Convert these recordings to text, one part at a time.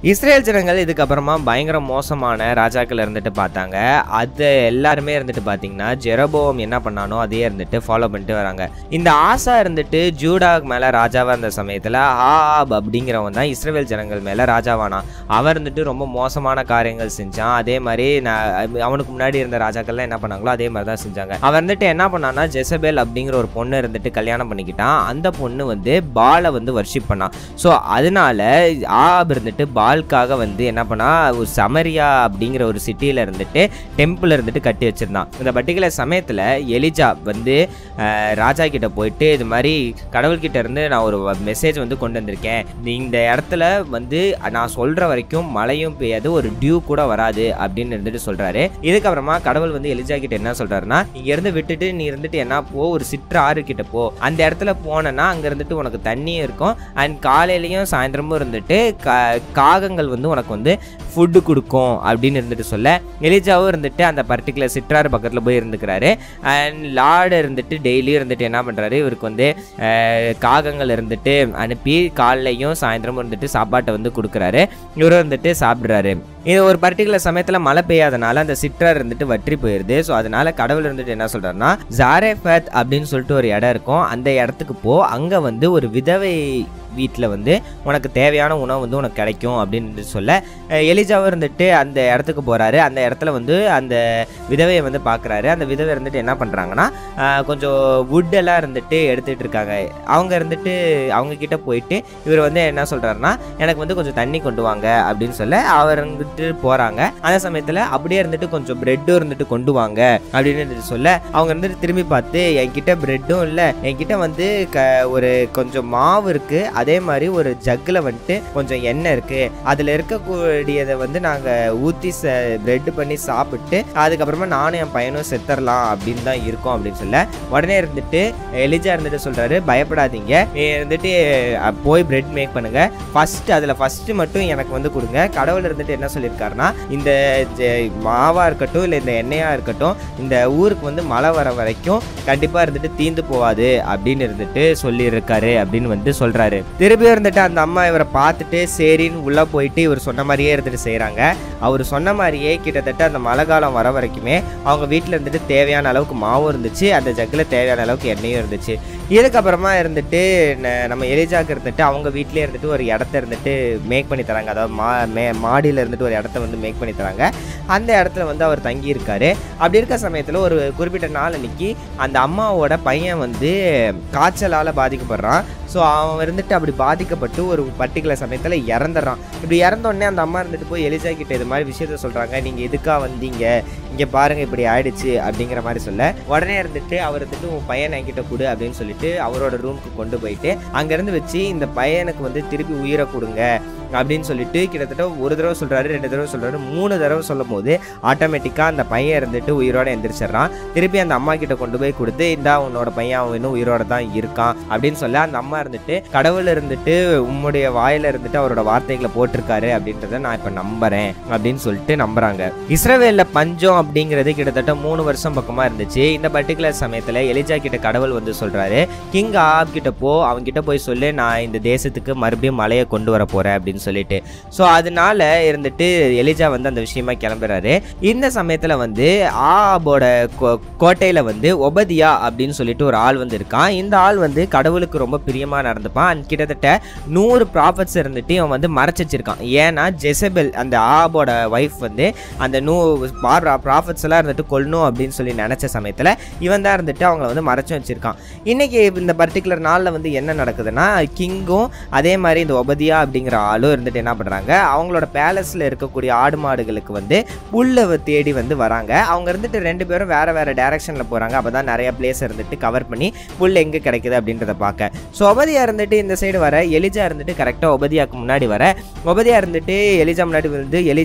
Israel ஜனங்கள் இதுக்கப்புறமா பயங்கர மோசமான ராஜாக்கள் இருந்துட்டு பார்த்தாங்க அது எல்லாருமே இருந்துட்டு பார்த்தீங்கன்னா ஜெரபோம் என்ன பண்ணானோ அதே இருந்துட்டு ஃபாலோ பண்ணிட்டு வராங்க இந்த ஆசா இருந்துட்டு ஜூடாக் மேலே ராஜாவாக இருந்த சமயத்தில் ஆப் அப்படிங்கிறவன் தான் இஸ்ரேல் ஜனங்கள் மேலே ராஜாவானான் அவன் இருந்துட்டு ரொம்ப மோசமான காரியங்கள் செஞ்சான் அதே மாதிரி நான் அவனுக்கு முன்னாடி இருந்த ராஜாக்கள்லாம் என்ன பண்ணாங்களோ அதே மாதிரி தான் செஞ்சாங்க அவன் வந்துட்டு என்ன பண்ணான்னா ஜெசபேல் அப்படிங்கிற ஒரு பொண்ணு இருந்துட்டு கல்யாணம் பண்ணிக்கிட்டான் அந்த பொண்ணு வந்து பாலை வந்து வர்ஷிப் பண்ணான் ஸோ அதனால ஆப் இருந்துட்டு பால்காக வந்து என்ன பண்ணா ஒரு சமரியா அப்படிங்கிற ஒரு சிட்டியில் இருந்துட்டு டெம்பிள் இருந்துட்டு கட்டி வச்சிருந்தான் இந்த பர்டிகுலர் சமயத்தில் எலிஜா வந்து அஹ், ராஜா கிட்ட போயிட்டு இது மாதிரி கடவுள்கிட்ட இருந்து நான் ஒரு மெசேஜ் வந்து கொண்டு வந்திருக்கேன் நீ- இந்த இடத்துல வந்து நான் சொல்ற வரைக்கும் மழையும் பெய்யாது ஒரு டியூ கூட வராது அப்படின்னு இருந்துட்டு சொல்றாரு இதுக்கப்புறமா கடவுள் வந்து எலிஜா கிட்ட என்ன சொல்றாருன்னா இங்க இருந்து விட்டுட்டு நீ இருந்துட்டு என்ன போ ஒரு சிற்று ஆறு கிட்ட போ அந்த இடத்துல போனேன்னா அங்க இருந்துட்டு உனக்கு தண்ணியும் இருக்கும் அண்ட் காலையிலயும் சாயந்தரமும் இருந்துட்டு கா- காகங்கள் வந்து உனக்கு வந்து ஃபுட்டு கொடுக்கும் அப்படின்னு இருந்துட்டு சொல்ல எலிஜாவும் இருந்துட்டு அந்த பர்டிகுலர் சிற்றாறு பக்கத்தில் போய் இருந்துக்கிறாரு அண்ட் லார்டு இருந்துட்டு டெய்லியும் இருந்துட்டு என்ன பண்ணுறாரு இவருக்கு வந்து அஹ், காகங்கள் இருந்துட்டு அனுப்பி காலைலையும் சாயந்தரமும் இருந்துட்டு சாப்பாட்டை வந்து கொடுக்குறாரு இவரும் வந்துட்டு சாப்பிட்றாரு இது ஒரு பர்டிகுலர் சமயத்தில் மழை பெய்யாதனால அந்த சிற்றார் இருந்துட்டு வற்றி போயிடுது ஸோ அதனால கடவுள் இருந்துட்டு என்ன சொல்றாருன்னா ஜாரேஃபத் அப்படின்னு சொல்லிட்டு ஒரு இடம் இருக்கும் அந்த இடத்துக்கு போ அங்கே வந்து ஒரு விதவை வீட்டில் வந்து உனக்கு தேவையான உணவு வந்து உனக்கு கிடைக்கும் அப்படின்னு சொல்ல அஹ், எலிஜாவும் இருந்துட்டு அந்த இடத்துக்கு போகிறாரு அந்த இடத்துல வந்து அந்த விதவையை வந்து பார்க்குறாரு அந்த விதவை இருந்துட்டு என்ன பண்ணுறாங்கன்னா கொஞ்சம் wood-எல்லாம் இருந்துட்டு எடுத்துகிட்டு இருக்காங்க அவங்க இருந்துட்டு அவங்க கிட்ட போயிட்டு இவர் வந்து என்ன சொல்கிறாருன்னா எனக்கு வந்து கொஞ்சம் தண்ணி கொண்டு வாங்க அப்படின்னு சொல்ல அவர் இருந்துட்டு போகிறாங்க அந்த சமயத்தில் அப்படியே இருந்துட்டு கொஞ்சம் பிரெட்டும் இருந்துட்டு கொண்டு வாங்க அப்படின்னு இருந்துட்டு சொல்ல அவங்க இருந்துட்டு திரும்பி பார்த்து என்கிட்ட பிரெட்டும் இல்லை என்கிட்ட வந்து க ஒரு கொஞ்சம் மாவு இருக்குது அதே மாதிரி ஒரு ஜக்கில் வந்துட்டு கொஞ்சம் எண்ணெய் இருக்குது அதில் இருக்கக்கூடியதை வந்து நாங்கள் ஊற்றி ச பிரெட் பண்ணி சாப்பிட்டு அதுக்கப்புறமா நானும் என் பையனும் செத்துறலாம் அப்படின்னு தான் இருக்கோம் அப்படின்னு சொல்ல உடனே இருந்துட்டு எலிஜா இருந்துட்டு சொல்கிறாரு பயப்படாதீங்க நீ இருந்துட்டு அஹ், போய் பிரெட் மேக் பண்ணுங்க ஃபர்ஸ்ட் அதில் ஃபர்ஸ்ட் மட்டும் எனக்கு வந்து கொடுங்க கடவுள் இருந்துட்டு என்ன சொல்லியிருக்காருன்னா இந்த ஜெ- மாவா இருக்கட்டும் இல்லை இந்த எண்ணெயா இருக்கட்டும் இந்த ஊருக்கு வந்து மழை வர வரைக்கும் கண்டிப்பா இருந்துட்டு தீந்து போகாது அப்படின்னு இருந்துட்டு சொல்லியிருக்காரு அப்படின்னு வந்து சொல்றாரு திருப்பி இருந்துட்டு அந்த அம்மா இவரை பார்த்துட்டு சரின்னு உள்ள போயிட்டு இவர் சொன்ன மாதிரியே இருந்துட்டு செய்றாங்க அவர் சொன்ன மாதிரியே கிட்டத்தட்ட அந்த மழை காலம் வர வரைக்குமே அவங்க வீட்டில் இருந்துட்டு தேவையான அளவுக்கு மாவும் இருந்துச்சு அந்த ஜக்கில் தேவையான அளவுக்கு எண்ணெயும் இருந்துச்சு இதுக்கப்புறமா இருந்துட்டு ந- நம்ம எலிஜாக்கு இருந்துட்டு அவங்க வீட்டிலே இருந்துட்டு ஒரு இடத்த இருந்துட்டு மேக் பண்ணி தராங்க அதாவது மா மே மாடியில் இருந்துட்டு ஒரு இடத்த வந்து மேக் பண்ணி தராங்க அந்த இடத்துல வந்து அவர் தங்கி இருக்காரு அப்படி இருக்க சமயத்தில் ஒரு குறிப்பிட்ட நாள் அன்னைக்கு அந்த அம்மாவோட பையன் வந்து காய்ச்சலால் பாதிக்கப்படுறான் ஸோ அவன் இருந்துட்டு அப்படி பாதிக்கப்பட்டு ஒரு பர்டிகுலர் சமயத்தில் இறந்துடுறான் இப்படி இறந்த உடனே அந்த அம்மா இருந்துட்டு போய் எலிஜா கிட்ட இது மாதிரி விஷயத்த சொல்கிறாங்க நீங்கள் எதுக்காக வந்தீங்க இங்கே பாருங்க இப்படி ஆயிடுச்சு அப்படிங்கிற மாதிரி சொல்ல உடனே இருந்துட்டு அவர் இருந்துட்டு உன் பையனை என்கிட்ட கொடு அப்படின்னு சொல்லிட்டு அவரோட ரூமுக்கு கொண்டு போயிட்டு அங்கேருந்து வச்சு இந்த பையனுக்கு வந்து திருப்பி உயிரை கொடுங்க அப்படின்னு சொல்லிட்டு கிட்டத்தட்ட ஒரு தடவை சொல்கிறாரு ரெண்டு தடவை சொல்கிறாரு மூணு தடவை சொல்லும் போது ஆட்டோமேட்டிக்காக அந்த பையன் இருந்துட்டு உயிரோட எந்திரிச்சிடுறான் திருப்பி அந்த அம்மா கிட்ட கொண்டு போய் கொடுத்து இந்தா உன்னோட பையன் அவன் இன்னும் உயிரோட தான் இருக்கான் அப்படின்னு சொல்ல அந்த அம்மா இருந்துட்டு கடவுள் இருந்துட்டு உம்முடைய வாயில இருந்துட்டு அவரோட வார்த்தைகளை போட்டிருக்காரு அப்படின்றத நான் இப்போ நம்புறேன் அப்படின்னு சொல்லிட்டு நம்புறாங்க இஸ்ரவேல்ல பஞ்சம் அப்படிங்கிறது கிட்டத்தட்ட மூணு வருஷம் பக்கமா இருந்துச்சு இந்த பர்டிகுலர் சமயத்துல எலிஜா கிட்ட கடவுள் வந்து சொல்றாரு கிங் ஆப் கிட்ட போ அவங்க கிட்ட போய் சொல்லு நான் இந்த தேசத்துக்கு மறுபடியும் மலையை கொண்டு வர போறேன் அப்படின்னு சொல்லிட்டு ஸோ அதனால இருந்துட்டு எலிஜா வந்து அந்த விஷயமா கிளம்புறாரு இந்த சமயத்துல வந்து ஆபோட கோ- கோட்டையில வந்து ஒபதியா அப்படின்னு சொல்லிட்டு ஒரு ஆள் வந்து இருக்கான் இந்த ஆள் வந்து கடவுளுக்கு ரொம்ப பிரியமா நடந்துப்பான் and கிட்டத்தட்ட நூறு ப்ராஃபட்ஸ் இருந்துட்டு இவன் வந்து மறைச்சு வச்சிருக்கான் ஏன்னா ஜெசபெல் அந்த ஆபோட ஒய்ஃப் வந்து அந்த நூ ப்ராஃபட்ஸ் எல்லாம் இருந்துட்டு கொல்லணும் அப்படின்னு சொல்லி நினைச்ச சமயத்துல இவன் தான் இருந்துட்டு அவங்கள வந்து மறைச்சு வச்சிருக்கான் இன்னைக்கு இந்த பர்டிகுலர் நாளில் வந்து என்ன நடக்குதுன்னா கிங்கும் அதே மாதிரி இந்த ஒபதியா அப்படிங்கிற ஆளும் இருந்துட்டு என்ன பண்ணுறாங்க அவங்களோட பேலஸில் இருக்கக்கூடிய ஆடு மாடுகளுக்கு வந்து புல்லை வ- தேடி வந்து வராங்க அவங்க இருந்துட்டு ரெண்டு பேரும் வேற வேற டைரக்ஷனில் போகிறாங்க அப்போ தான் நிறைய பிளேஸ் இருந்துட்டு கவர் பண்ணி புல் எங்கே கிடைக்குது அப்படின்றத பார்க்க ஸோ ஒபதியா இருந்துட்டு இந்த சைடு வர எலிஜா இருந்துட்டு கரெக்டாக ஒபதியாக்கு முன்னாடி வர ஒபதியா இருந்துட்டு எலிஜா முன்னாடி வந்து எலிஜா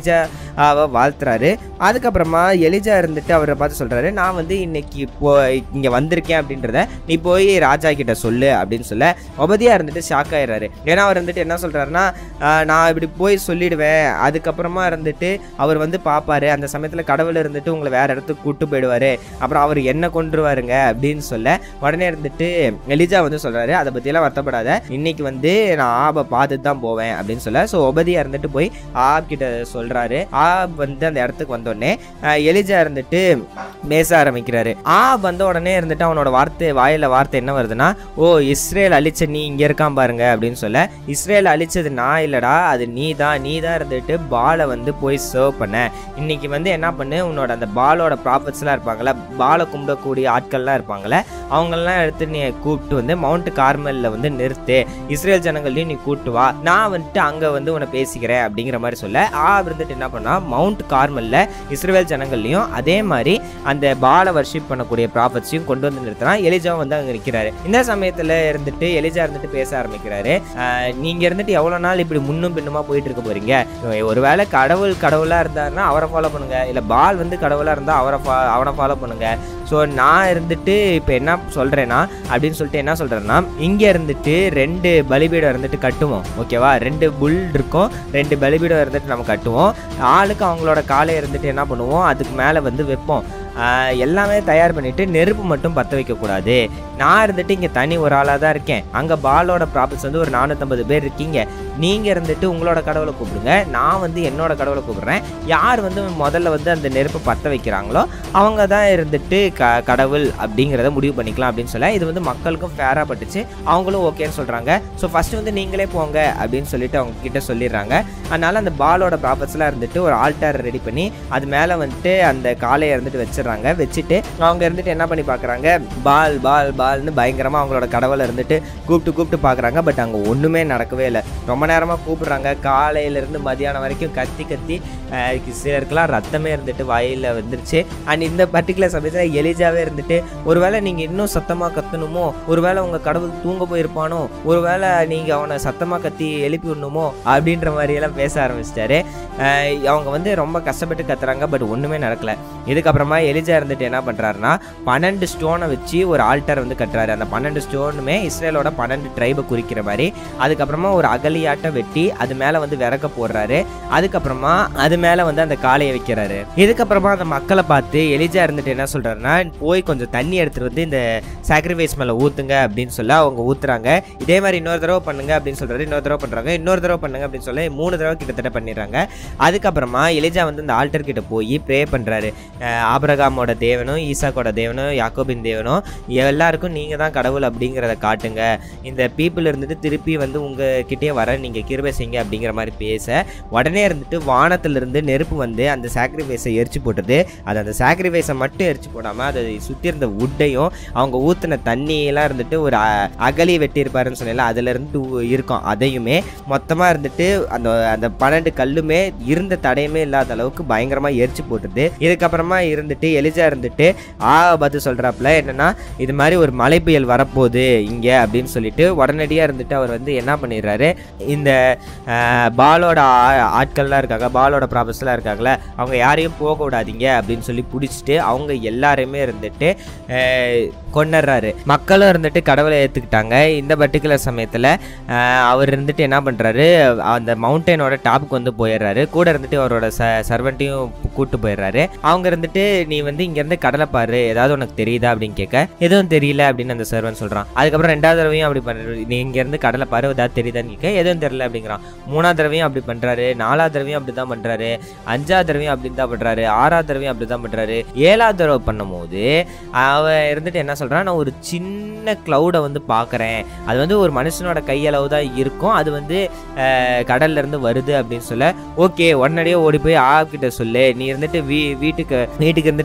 அவ வாழ்த்துறாரு அதுக்கப்புறமா எலிஜா இருந்துட்டு அவரை பார்த்து சொல்றாரு நான் வந்து இன்னைக்கு இப்போ இங்க வந்திருக்கேன் அப்படின்றத நீ போய் ராஜா கிட்ட சொல்லு அப்படின்னு சொல்ல ஒபதியா இருந்துட்டு ஷாக் ஆயிடுறாரு ஏன்னா அவர் வந்துட்டு என்ன சொல்றாருன்னா "ஆஹ், நான் இப்படி போய் சொல்லிடுவேன் அதுக்கப்புறமா இருந்துட்டு அவர் வந்து பார்ப்பாரு அந்த சமயத்தில் கடவுள் இருந்துட்டு உங்களை வேற இடத்துக்கு கூட்டு போயிடுவாரு அப்புறம் அவர் என்ன கொண்டுருவாருங்க அப்படின்னு சொல்ல உடனே இருந்துட்டு எலிஜா வந்து சொல்றாரு அதை பற்றியெல்லாம் வருத்தப்படாத இன்னைக்கு வந்து நான் ஆபை பார்த்துட்டு தான் போவேன் அப்படின்னு சொல்ல ஸோ ஒபதியா இருந்துட்டு போய் ஆப் கிட்ட சொல்றாரு ஆப் வந்து அந்த இடத்துக்கு வந்தோடனே ஆஹ், எலிஜா இருந்துட்டு பேச ஆரம்பிக்கிறாரு ஆப் வந்த உடனே இருந்துட்டு அவனோட வார்த்தை வாயில வார்த்தை என்ன வருதுன்னா ஓ இஸ்ரேல் அழிச்ச நீ இங்க இருக்கான் பாருங்க அப்படின்னு சொல்ல இஸ்ரேல் அழிச்சது நான் இல்லடா அது நீ தான் நீ தான் இருந்துட்டு பாலை வந்து போய் சர்வ் பண்ண இன்னைக்கு வந்து என்ன பண்ணு உன்னோட அந்த பாலோட ப்ராஃபிட்ஸ்லாம் இருப்பாங்கல்ல பாலை கும்பிடக்கூடிய ஆட்கள்லாம் இருப்பாங்கல்ல அவங்களெல்லாம் எடுத்து நீ கூப்பிட்டு வந்து மவுண்ட் கார்மலில் வந்து நிறுத்து இஸ்ரேல் ஜனங்களையும் நீ கூப்பிட்டு வா நான் வந்துட்டு அங்கே வந்து உன்னை பேசிக்கிறேன் அப்படிங்கிற மாதிரி சொல்ல ஆ இருந்துட்டு என்ன பண்ணா மவுண்ட் கார்மலில் இஸ்ரேல் ஜனங்கள்லையும் அதே மாதிரி அந்த பாலை வர்ஷிப் பண்ணக்கூடிய ப்ராஃபட்ஸையும் கொண்டு வந்து நிறுத்தினா எலிஜாவும் வந்து அங்கே நிற்கிறாரு இந்த சமயத்தில் இருந்துட்டு எலிஜா இருந்துட்டு பேச ஆரம்பிக்கிறாரு ஆஹ் நீங்க இருந்துட்டு எவ்வளோ நாள் இப்படி முன்னும் பின்னுமா போயிட்டு இருக்க போறீங்க ஒருவேளை கடவுள் கடவுளாக இருந்தாருன்னா அவரை ஃபாலோ பண்ணுங்க இல்லை பால் வந்து கடவுளாக இருந்தால் அவரை ஃபா அவனை ஃபாலோ பண்ணுங்க ஸோ நான் இருந்துட்டு இப்போ என்ன சொல்கிறேன்னா அப்படின்னு சொல்லிட்டு என்ன சொல்கிறேன்னா இங்கே இருந்துட்டு ரெண்டு பலிபீடம் இருந்துட்டு கட்டுவோம் ஓகேவா ரெண்டு புல் இருக்கும் ரெண்டு பலிபீடம் இருந்துட்டு நம்ம கட்டுவோம் ஆளுக்கு அவங்களோட காலை இருந்துட்டு என்ன பண்ணுவோம் அதுக்கு மேலே வந்து வைப்போம் ஆஹ் எல்லாமே தயார் பண்ணிட்டு நெருப்பு மட்டும் பற்ற வைக்கக்கூடாது நான் இருந்துட்டு இங்கே தனி ஒரு ஆளாக தான் இருக்கேன் அங்கே பாலோட ப்ராஃபிட்ஸ் வந்து ஒரு நானூற்றம்பது பேர் இருக்கீங்க நீங்கள் இருந்துட்டு உங்களோட கடவுளை கூப்பிடுங்க நான் வந்து என்னோட கடவுளை கூப்பிடுறேன் யார் வந்து முதல்ல வந்து அந்த நெருப்பை பற்ற வைக்கிறாங்களோ அவங்க தான் இருந்துட்டு க கடவுள் அப்படிங்கிறத முடிவு பண்ணிக்கலாம் அப்படின்னு சொல்ல இது வந்து மக்களுக்கும் ஃபேராக பட்டுச்சு அவங்களும் ஓகேன்னு சொல்கிறாங்க ஸோ ஃபஸ்ட்டு வந்து நீங்களே போங்க அப்படின்னு சொல்லிட்டு அவங்க கிட்ட சொல்லிடுறாங்க அதனால அந்த பாலோட ப்ராஃபிட்ஸ்லாம் இருந்துட்டு ஒரு ஆல்டார் ரெடி பண்ணி அது மேலே வந்துட்டு அந்த காலையை இருந்துட்டு வச்சிடுறாங்க வச்சுட்டு அவங்க இருந்துட்டு என்ன பண்ணி பார்க்குறாங்க பால் பால் பால்னு பயங்கரமாக அவங்களோட கடவுளை இருந்துட்டு கூப்பிட்டு கூப்பிட்டு பார்க்குறாங்க பட் அங்கே ஒன்றுமே நடக்கவே இல்லை ரொம்ப நேரமாக கூப்பிடுறாங்க காலையிலேருந்து மதியானம் வரைக்கும் கத்தி கத்தி அஹ், சிலருக்குலாம் ரத்தமே இருந்துட்டு வாயில் வந்துருச்சு அண்ட் இந்த பர்டிகுலர் சமயத்தில் எலிஜாவே இருந்துட்டு ஒருவேளை நீங்கள் இன்னும் சத்தமாக கத்தணுமோ ஒருவேளை உங்கள் கடவுள் தூங்க போயிருப்பானோ ஒருவேளை நீங்கள் அவனை சத்தமாக கத்தி எழுப்பி விடணுமோ அப்படின்ற மாதிரியெல்லாம் பேச ஆரம்பிச்சிட்டாரு அஹ், அவங்க வந்து ரொம்ப கஷ்டப்பட்டு கத்துறாங்க பட் ஒன்றுமே நடக்கல இதுக்கப்புறமா எலிஜா இருந்துட்டு என்ன பண்ணுறாருன்னா பன்னெண்டு ஸ்டோனை வச்சு ஒரு ஆல்டர் வந்து கட்டுறாரு அந்த பன்னெண்டு ஸ்டோனுமே இஸ்ரேலோட பன்னெண்டு ட்ரைபை குறிக்கிற மாதிரி அதுக்கப்புறமா ஒரு அகலியாட்டம் வெட்டி அது மேலே வந்து விறக்க போடுறாரு அதுக்கப்புறமா அது மேலே வந்து அந்த காளையை வைக்கிறாரு இதுக்கப்புறமா அந்த மக்களை பார்த்து எலிஜா இருந்துட்டு என்ன சொல்றாருன்னா போய் கொஞ்சம் தண்ணி எடுத்துட்டு வந்து இந்த சாக்ரிஃபைஸ் மேலே ஊத்துங்க அப்படின்னு சொல்ல அவங்க ஊத்துறாங்க இதே மாதிரி இன்னொரு தடவை பண்ணுங்க அப்படின்னு சொல்றாரு இன்னொரு தடவை பண்றாங்க இன்னொரு தடவை பண்ணுங்க அப்படின்னு சொல்லி மூணு தடவை கிட்டத்தட்ட பண்ணிடுறாங்க அதுக்கப்புறமா எலிஜா வந்து இந்த ஆல்டர் கிட்ட போய் ப்ரே பண்றாரு அஹ் ஆபிரகாமோட தேவனும் ஈசாக்கோட தேவனும் யாக்கோபின் தேவனும் எல்லாருக்கும் நீங்க தான் கடவுள் அப்படிங்கிறத காட்டுங்க இந்த பீப்புள் இருந்துட்டு திருப்பி வந்து உங்ககிட்டயே வர நீங்க கிருபை செய்யுங்க அப்படிங்கிற மாதிரி பேச உடனே இருந்துட்டு வானத்திலிருந்து நெருப்பு வந்து அந்த சாக்ரிஃபைஸை எரிச்சு போட்டுது அது அந்த சாக்ரிஃபைஸை மட்டும் எரிச்சு போடாமல் அதை சுற்றி இருந்த உட்டையும் அவங்க ஊற்றின தண்ணியெல்லாம் இருந்துட்டு ஒரு அ- அகலி வெட்டியிருப்பாருன்னு சொன்னல அதுல இருந்து ஊ- இருக்கும் அதையுமே மொத்தமாக இருந்துட்டு அந்த அந்த பன்னெண்டு கல்லுமே இருந்த தடையுமே இல்லாத அளவுக்கு பயங்கரமாக எரிச்சு போட்டுது இதுக்கப்புறமா இருந்துட்டு எலிஜா இருந்துட்டு ஆ பார்த்து சொல்கிறாப்புல என்னன்னா இது மாதிரி ஒரு மழை புயல் வரப்போகுது இங்கே அப்படின்னு சொல்லிட்டு உடனடியாக இருந்துட்டு அவர் வந்து என்ன பண்ணிடுறாரு இந்த ஆஹ், பாலோட ஆ- ஆட்கள்லாம் இருக்காங்க பாலோட ப்ராபஸ்லாம் இருக்காங்களே அவங்க யாரையும் போக விடாதீங்க அப்படின்னு சொல்லி பிடிச்சிட்டு அவங்க எல்லாருமே இருந்துட்டு ஆஹ், கொன்னுடுறாரு மக்களும் இருந்துட்டு கடவுளை ஏற்றுக்கிட்டாங்க இந்த பர்டிகுலர் சமயத்தில் அவர் இருந்துட்டு என்ன பண்ணுறாரு அந்த மவுண்டனோட டாப்புக்கு வந்து போயிடுறாரு கூட இருந்துட்டு அவரோட ச சர்வெண்ட்டையும் கூட்டு போயிடுறாரு அவங்க இருந்துட்டு நீ வந்து இங்கேருந்து கடலை பாரு ஏதாவது உனக்கு தெரியுதா அப்படின்னு கேட்க எதுவும் தெரியல அப்படின்னு அந்த சர்வன் சொல்கிறான் அதுக்கப்புறம் ரெண்டாவது தடவையும் அப்படி பண்ணுற நீ இங்கேருந்து கடலை பாரு ஏதாவது தெரியுதான்னு கேட்க எதுவும் தெரியல அப்படிங்கிறான் மூணாவது தடவையும் அப்படி பண்ணுறாரு நாலாவது தடவையும் அப்படி தான் பண்ணுறாரு அஞ்சாவது தடவையும் அப்படி தான் பண்ணுறாரு ஆறாவது தடவையும் அப்படி தான் பண்ணுறாரு ஏழாவது தடவை பண்ணும்போது அவன் இருந்துட்டு என்ன சொல்கிறான் நான் ஒரு சின்ன க்ளவுடை வந்து பார்க்குறேன் அது வந்து ஒரு மனுஷனோட கையளவு தான் இருக்கும் அது வந்து அஹ், கடல்ல இருந்து வருது அப்படின்னு சொல்ல ஓகே உடனடியே ஓடி போய் ஆ கிட்ட சொல்லு நீ இருந்துட்டு வீ வீட்டுக்கு வீட்டுக்கு இருந்துட்டு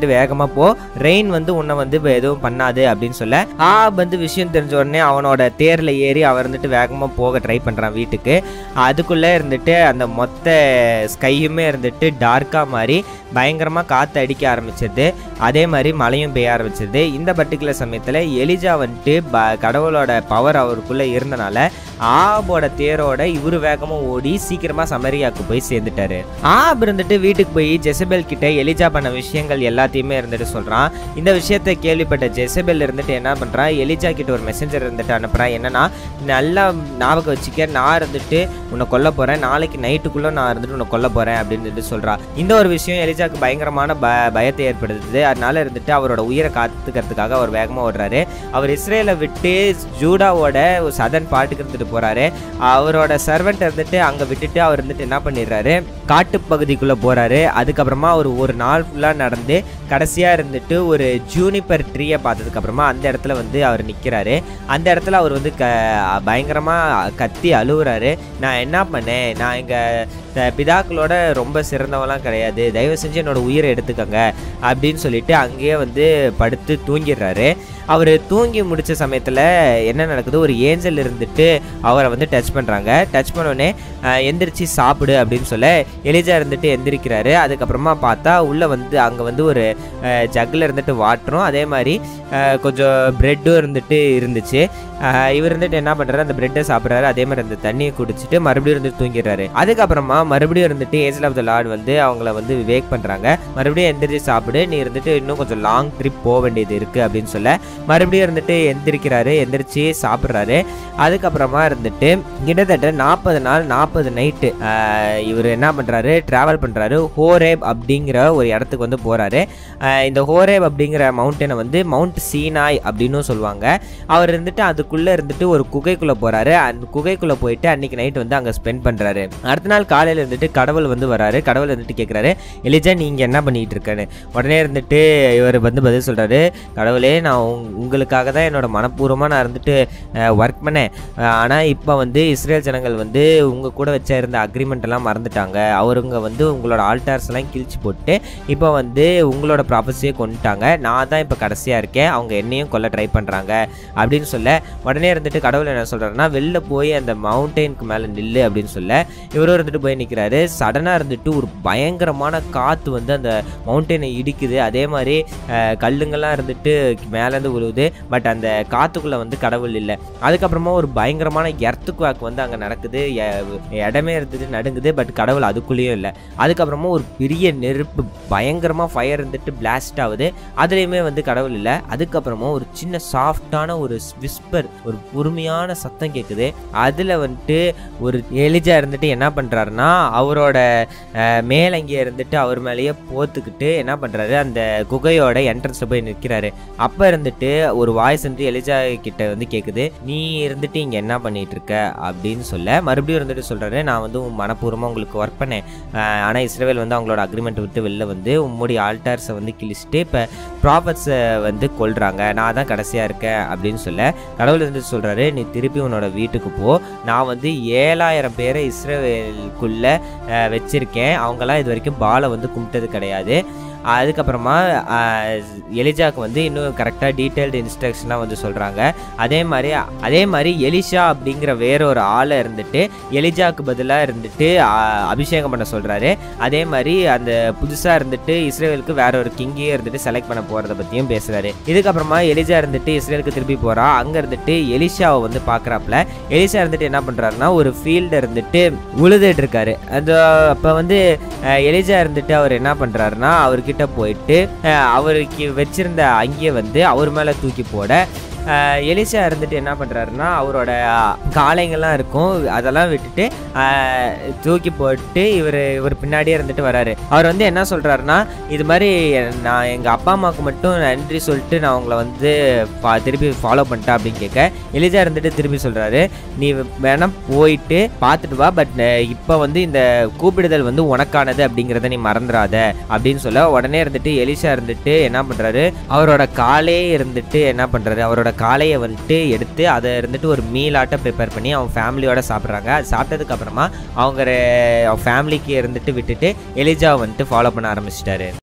இருந்துட்டு வேகமாக போ ரெயின் வந்து உன்னை வந்து இப்ப எதுவும் பண்ணாது அப்படின்னு சொல்ல ஆப் வந்து விஷயம் தெரிஞ்ச உடனே அவனோட தேரில் ஏறி அவன் இருந்துட்டு வேகமாக போக ட்ரை பண்ணுறான் வீட்டுக்கு அதுக்குள்ளே இருந்துட்டு அந்த மொத்த ஸ்கையுமே இருந்துட்டு டார்க்காக மாறி பயங்கரமாக காற்று அடிக்க ஆரம்பிச்சிருது அதே மாதிரி மழையும் பெய்ய ஆரம்பிச்சிருது இந்த பர்டிகுலர் சமயத்தில் எலிஜா வந்துட்டு ப கடவுளோட பவர் அவருக்குள்ளே இருந்தனால ஆபோட தேரோட இவரு வேகமாக ஓடி சீக்கிரமாக சமரியாவுக்கு போய் சேர்ந்துட்டாரு ஆப் இருந்துட்டு வீட்டுக்கு போய் ஜெசபெல் கிட்ட எலிஜா பண்ண விஷயங்கள் எல்லாத்தையுமே இருந்துட்டு சொல்கிறான் இந்த விஷயத்தை கேள்விப்பட்ட ஜெசபெல் இருந்துட்டு என்ன பண்ணுறா எலிஜா கிட்ட ஒரு மெசஞ்சர் இருந்துட்டு அனுப்புறா என்னன்னா நல்லா ஞாபகம் வச்சுக்க நான் இருந்துட்டு உன்னை கொல்ல போகிறேன் நாளைக்கு நைட்டுக்குள்ளே நான் இருந்துட்டு உன்னை கொல்ல போகிறேன் அப்படின்னு சொல்லிட்டு சொல்கிறா இந்த ஒரு விஷயம் எலிஜாக்கு பயங்கரமான ப பயத்தை ஏற்படுத்துது அதனால இருந்துட்டு அவரோட உயிரை காத்துக்கிறதுக்காக அவர் வேகமாக ஓடுறாரு அவர் இஸ்ரேலை விட்டு ஜூடாவோட ஒரு சதன் பாட்டுக்கு இருந்துட்டு போகிறாரு அவரோட சர்வெண்ட் இருந்துட்டு அங்கே விட்டுட்டு அவர் இருந்துட்டு என்ன பண்ணிடுறாரு காட்டுப்பகுதிக்குள்ளே போகிறாரு அதுக்கப்புறமா அவர் ஒரு நாள் ஃபுல்லாக நடந்து கடைசியாக இருந்துட்டு ஒரு ஜூனிப்பர் ட்ரீயை பார்த்ததுக்கப்புறமா அந்த இடத்துல வந்து அவர் நிற்கிறாரு அந்த இடத்துல அவர் வந்து க பயங்கரமாக கத்தி அழுகுறாரு நான் என்ன பண்ணேன் நான் எங்கள் பிதாக்களோட ரொம்ப சிறந்தவெல்லாம் கிடையாது தயவு செஞ்சு என்னோட உயிரை எடுத்துக்கோங்க அப்படின்னு சொல்லிட்டு அங்கேயே வந்து படுத்து தூங்கிடுறாரு அவர் தூங்கி முடிச்ச சமயத்தில் என்ன நடக்குது ஒரு ஏஞ்சல் இருந்துட்டு அவரை வந்து டச் பண்ணுறாங்க டச் பண்ணோடனே எந்திரிச்சு சாப்பிடு அப்படின்னு சொல்ல எலிஜா இருந்துட்டு எந்திரிக்கிறாரு அதுக்கப்புறமா பார்த்தா உள்ளே வந்து அங்கே வந்து ஒரு ஜக்கில் இருந்துட்டு வாட்டரும் அதே மாதிரி அஹ், கொஞ்சம் ப்ரெட்டும் இருந்துட்டு இருந்துச்சு அஹ், இவர் இருந்துட்டு என்ன பண்ணுறாரு அந்த ப்ரெட்டை சாப்பிட்றாரு அதே மாதிரி அந்த தண்ணியை குடிச்சிட்டு மறுபடியும் இருந்துட்டு தூங்கிடுறாரு அதுக்கப்புறமா மறுபடியும் இருந்துட்டு ஏஞ்சல் ஆஃப் த லார்ட் வந்து அவங்கள வந்து வேக் பண்ணுறாங்க மறுபடியும் எந்திரிச்சு சாப்பிடு நீ இருந்துட்டு இன்னும் கொஞ்சம் லாங் ட்ரிப் போக வேண்டியது இருக்குது அப்படின்னு சொல்ல மறுபடியும் இருந்துட்டு எந்திரிக்கிறாரு எந்திரிச்சு சாப்பிட்றாரு அதுக்கப்புறமா இருந்துட்டு கிட்டத்தட்ட நாற்பது நாள் நாற்பது நைட்டு இவர் என்ன பண்ணுறாரு ட்ராவல் பண்ணுறாரு ஹோரேப் அப்படிங்கிற ஒரு இடத்துக்கு வந்து போகிறாரு இந்த ஹோரேப் அப்படிங்கிற மவுண்டனை வந்து மவுண்ட் சீனாய் அப்படின்னும் சொல்லுவாங்க அவர் இருந்துட்டு அதுக்குள்ளே இருந்துட்டு ஒரு குகைக்குள்ளே போகிறாரு அந்த குகைக்குள்ளே போயிட்டு அன்னைக்கு நைட் வந்து அங்கே ஸ்பெண்ட் பண்ணுறாரு அடுத்த நாள் காலையில் இருந்துட்டு கடவுள் வந்து வராரு கடவுள் இருந்துட்டு கேட்குறாரு எலிஜா நீங்கள் என்ன பண்ணிட்டு இருக்கேன்னு உடனே இருந்துட்டு இவர் வந்து பதில் சொல்கிறாரு கடவுளே நான் உங்- உங்களுக்காக தான் என்னோட மனப்பூர்வமாக நான் இருந்துட்டு ஒர்க் பண்ணேன் ஆனால் இப்போ வந்து இஸ்ரேல் ஜனங்கள் வந்து உங்கள் கூட வச்ச இருந்த அக்ரிமெண்ட் எல்லாம் மறந்துட்டாங்க அவருங்க வந்து உங்களோட ஆல்டார்ஸ் எல்லாம் கிழிச்சு போட்டு இப்போ வந்து உங்களோட ப்ராஃபஸியை கொண்டுட்டாங்க நான் தான் இப்போ கடைசியாக இருக்கேன் அவங்க என்னையும் கொல்ல ட்ரை பண்ணுறாங்க அப்படின்னு சொல்ல உடனே இருந்துட்டு கடவுள் என்ன சொல்கிறாருன்னா வெளில போய் அந்த மவுண்டெயினுக்கு மேலே நில்லு அப்படின்னு சொல்ல இவரும் இருந்துட்டு போய் நிற்கிறாரு சடனாக இருந்துட்டு ஒரு பயங்கரமான காற்று வந்து அந்த மவுண்டெயினை இடிக்குது அதே மாதிரி அஹ், கல்லுங்கெல்லாம் இருந்துட்டு மேலேருந்து விழுவுது பட் அந்த காற்றுக்குள்ளே வந்து கடவுள் இல்லை அதுக்கப்புறமா ஒரு பயங்கரமான எர்த்துக்கு வாக்கு வந்து அங்கே நடக்குது எ- இடமே இருந்துட்டு நடுங்குது பட் கடவுள் அதுக்குள்ளேயும் இல்லை அதுக்கப்புறமா ஒரு பெரிய நெருப்பு பயங்கரமாக ஃபயர் இருந்துட்டு பிளாஸ்ட் ஆகுது அதுலேயுமே வந்து கடவுள் இல்லை அதுக்கப்புறமா ஒரு சின்ன சாஃப்டான ஒரு விஸ்பர் ஒரு பொறுமையான சத்தம் கேட்குது அதில் வந்துட்டு ஒரு எலிஜா இருந்துட்டு என்ன பண்ணுறாருன்னா அவரோட அஹ், மேலங்கிய இருந்துட்டு அவர் மேலேயே போத்துக்கிட்டு என்ன பண்ணுறாரு அந்த குகையோட என்ட்ரன்ஸில் போய் நிற்கிறாரு அப்போ இருந்துட்டு ஒரு வாய்ஸ் வந்து எலிஜா கிட்ட வந்து கேட்குது நீ இருந்துட்டு இங்கே என்ன பண்ணிட்டு இருக்க அப்படின்னு சொல்ல மறுபடியும் இருந்துட்டு சொல்கிறாரு நான் வந்து உன் மனப்பூர்வமாக உங்களுக்கு ஒர்க் பண்ணேன் ஆனால் இஸ்ரேல் வந்து அவங்களோட அக்ரிமெண்ட் விட்டு வெளில வந்து உம்முடைய ஆல்டார்ஸை வந்து கிழிச்சிட்டு இப்போ ப்ராஃபட்ஸை வந்து கொல்றாங்க நான் தான் கடைசியாக இருக்கேன் அப்படின்னு சொல்ல கடவுள் வந்து சொல்கிறாரு நீ திருப்பி உன்னோட வீட்டுக்கு போ நான் வந்து ஏழாயிரம் பேரை இஸ்ரேலுக்குள்ளே வச்சுருக்கேன் அவங்கெல்லாம் இது வரைக்கும் பாலை வந்து கும்பிட்டது கிடையாது அதுக்கப்புறமா அஹ், எலிஜாக்கு வந்து இன்னும் கரெக்டாக டீட்டெயில்டு இன்ஸ்ட்ரக்ஷனாக வந்து சொல்கிறாங்க அதே மாதிரி அதே மாதிரி எலிஷா அப்படிங்கிற வேற ஒரு ஆளை இருந்துட்டு எலிஜாக்கு பதிலாக இருந்துட்டு அஹ், அபிஷேகம் பண்ண சொல்கிறாரு அதே மாதிரி அந்த புதுசாக இருந்துட்டு இஸ்ரேலுக்கு வேற ஒரு கிங்கே இருந்துட்டு செலக்ட் பண்ண போகிறத பற்றியும் பேசுகிறாரு இதுக்கப்புறமா எலிஜா இருந்துட்டு இஸ்ரேலுக்கு திருப்பி போகிறா அங்கே இருந்துட்டு எலிஷாவை வந்து பார்க்குறாப்புல எலிஷா இருந்துட்டு என்ன பண்ணுறாருன்னா ஒரு ஃபீல்டை இருந்துட்டு உழுதுட்டு இருக்காரு அந்த அப்போ வந்து அஹ், எலிஜா இருந்துட்டு அவர் என்ன பண்ணுறாருன்னா அவர்கிட்ட போயிட்டு அஹ், அவருக்கு வச்சிருந்த அங்கியை வந்து அவர் மேலே தூக்கி போட அஹ், எலிசா இருந்துட்டு என்ன பண்ணுறாருன்னா அவரோட அஹ், காளைங்கெல்லாம் இருக்கும் அதெல்லாம் விட்டுட்டு அஹ், தூக்கி போட்டு இவர் இவர் பின்னாடியே இருந்துட்டு வராரு அவர் வந்து என்ன சொல்கிறாருன்னா இது மாதிரி நான் எங்கள் அப்பா அம்மாவுக்கு மட்டும் நன்றி சொல்லிட்டு நான் உங்களை வந்து பா- திருப்பி ஃபாலோ பண்ணிட்டேன் அப்படின்னு கேட்க எலிஜா இருந்துட்டு திருப்பி சொல்கிறாரு நீ வேணா போயிட்டு பார்த்துட்டு வா பட் இப்போ வந்து இந்த கூப்பிடுதல் வந்து உனக்கானது அப்படிங்கிறத நீ மறந்துடாத அப்படின்னு சொல்ல உடனே இருந்துட்டு எலிஷா இருந்துட்டு என்ன பண்ணுறாரு அவரோட காலே இருந்துட்டு என்ன பண்ணுறாரு அவரோட காளையை வந்துட்டு எடுத்து அதை இருந்துட்டு ஒரு மீலாட்ட ப்ரிப்பேர் பண்ணி அவங்க ஃபேமிலியோட சாப்பிட்றாங்க அது சாப்பிட்டதுக்கு அப்புறமா அவங்க ஃபேமிலிக்கு இருந்துட்டு விட்டுட்டு எலிஜாவை வந்துட்டு ஃபாலோ பண்ண ஆரம்பிச்சிட்டாரு